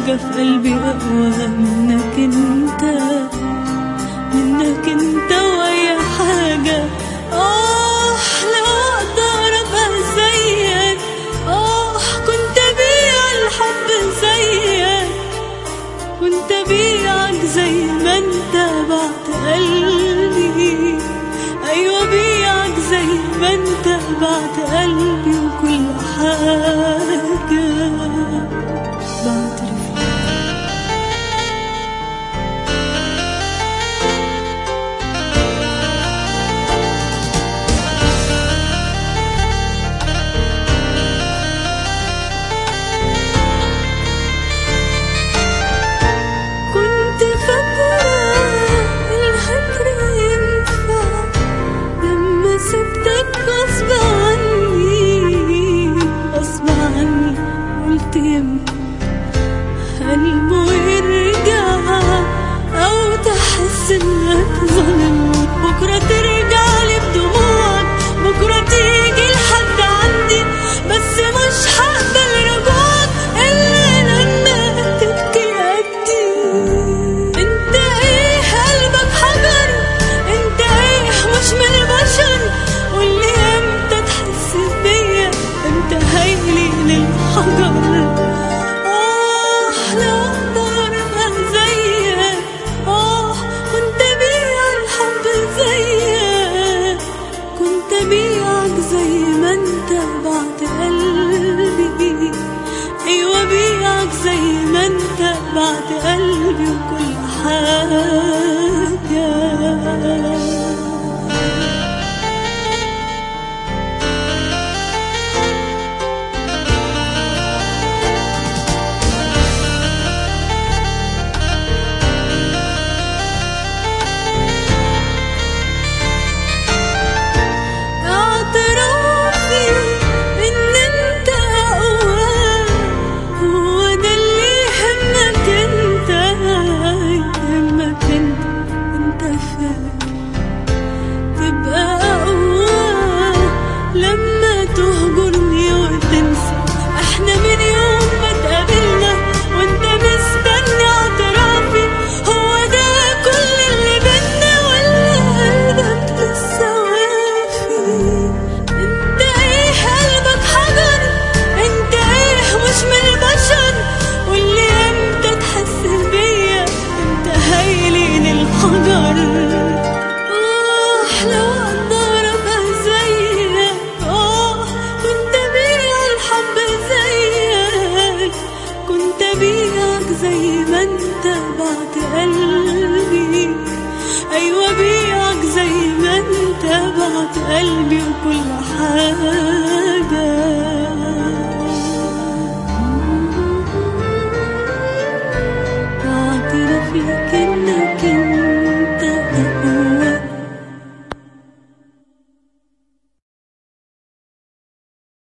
حاجة في قلبي أقوى منك انت منك انت وأي حاجة آه لو أقدر أبقى زيك آه كنت أبيع الحب زيك كنت أبيعك زي ما انت بعت قلبي أيوة بيعك زي ما انت بعت قلبي وكل حاجة بعترف كنت فاكرة الهجر ينفع لما سبتك غصب عني غصب عني قلت يمكن قلبه يرجع أو تحس إنك ظالم بكرة ترجع لي بدموعك بكرة تيجي لحد عندي بس مش هقبل رجوعك إلا لما تبكي قدي انت ايه قلبك حجر انت ايه مش من البشر قولي امتى تحس بيا امتى هيلي للحجر آه لو أقدر أبقى زيك آه كنت أبيع الحب زيك كنت أبيعك زي ما أنت بعت قلبي أيوة بيعك زي ما أنت بعت قلبي وكل حاجة اعترافي ان انت اقوى هو ده اللي يهمك انت يهمك انت انت فاهم تبقى اقوى لما تهجرني وتنسى احنا من يوم ما اتقابلنا وانت مستني اعترافي هو ده كل اللي بينا ولا قلبك لسه وافي انت ايه قلبك حجر انت ايه مش من البشر واللي امتى تحس بيا انت هيلي للحجر آه لو أقدر أبقى زيك آه كنت أبيع الحب زيك كنت أبيعك زي ما أنت بعت قلبي أيوة بيعك زي ما أنت بعت قلبي وكل حاجة